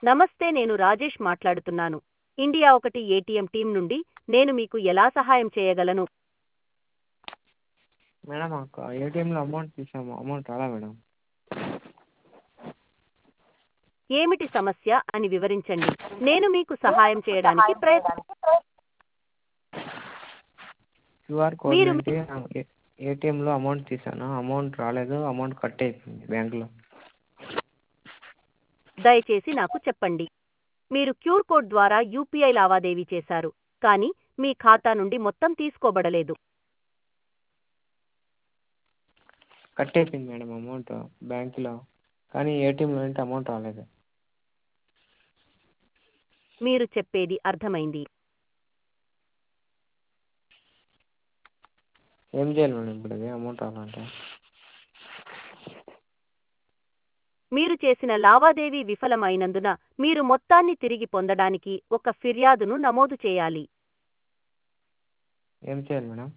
నమస్తే నేను రాజేష్ మాట్లాడుతున్నాను ఇండియా ఒకటి ఏటీఎం టీం నుండి నేను మీకు ఎలా సహాయం చేయగలను మేడం మాకు ఏటీఎంలో అమౌంట్ తీసాము అమౌంట్ రాలా మేడం ఏమిటి సమస్య అని వివరించండి నేను మీకు సహాయం చేయడానికి ప్రయత్నం క్యూఆర్ కోడ్ మీరు- నుండి ఏటీఎంలో అమౌంట్ తీసాను అమౌంట్ రాలేదు అమౌంట్ కట్ అయిపోయింది బ్యాంక్లో దయచేసి నాకు చెప్పండి మీరు క్యూర్ కోడ్ ద్వారా యూపీఐ లావాదేవీ చేశారు కానీ మీ ఖాతా నుండి మొత్తం తీసుకోబడలేదు కట్ అయిపోయింది మేడం అమౌంట్ బ్యాంక్లో కానీ ఏటీఎంలో నుండి అమౌంట్ రాలేదు మీరు చెప్పేది అర్థమైంది ఏం చేయాలి మేడం ఇప్పుడు అది అమౌంట్ రావాలంటే మీరు చేసిన లావాదేవీ విఫలమైనందున మీరు మొత్తాన్ని తిరిగి పొందడానికి ఒక ఫిర్యాదును నమోదు చేయాలి ఏం చేయాలి మేడం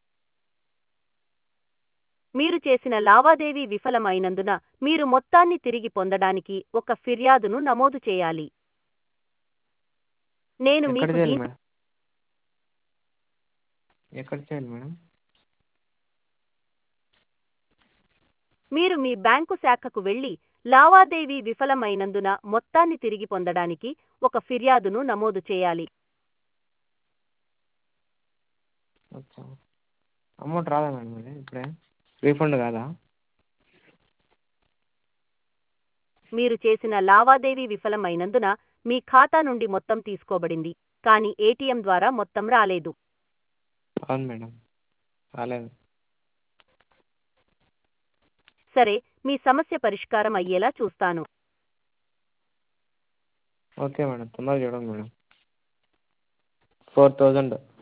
మీరు చేసిన లావాదేవీ విఫలమైనందున మీరు మొత్తాన్ని తిరిగి పొందడానికి ఒక ఫిర్యాదును నమోదు చేయాలి నేను ఎక్కడ మీకు చేయాలి దీ- మేడం ఎక్కడ చేయాలి మేడం మీరు మీ బ్యాంకు శాఖకు వెళ్లి లావాదేవీ విఫలమైనందున మొత్తాన్ని తిరిగి పొందడానికి ఒక ఫిర్యాదును నమోదు చేయాలి అచ్చా అమౌంట్ రాదా మేడం అది ఇప్పుడే రీఫండ్ కాదా మీరు చేసిన లావాదేవీ విఫలమైనందున మీ ఖాతా నుండి మొత్తం తీసుకోబడింది కానీ ఏటీఎం ద్వారా మొత్తం రాలేదు అవును మేడం రాలేదు సరే మీ సమస్య పరిష్కారం అయ్యేలా చూస్తాను ఓకే మేడం తొందరగా చూడండి మేడం ఫోర్ థౌజండ్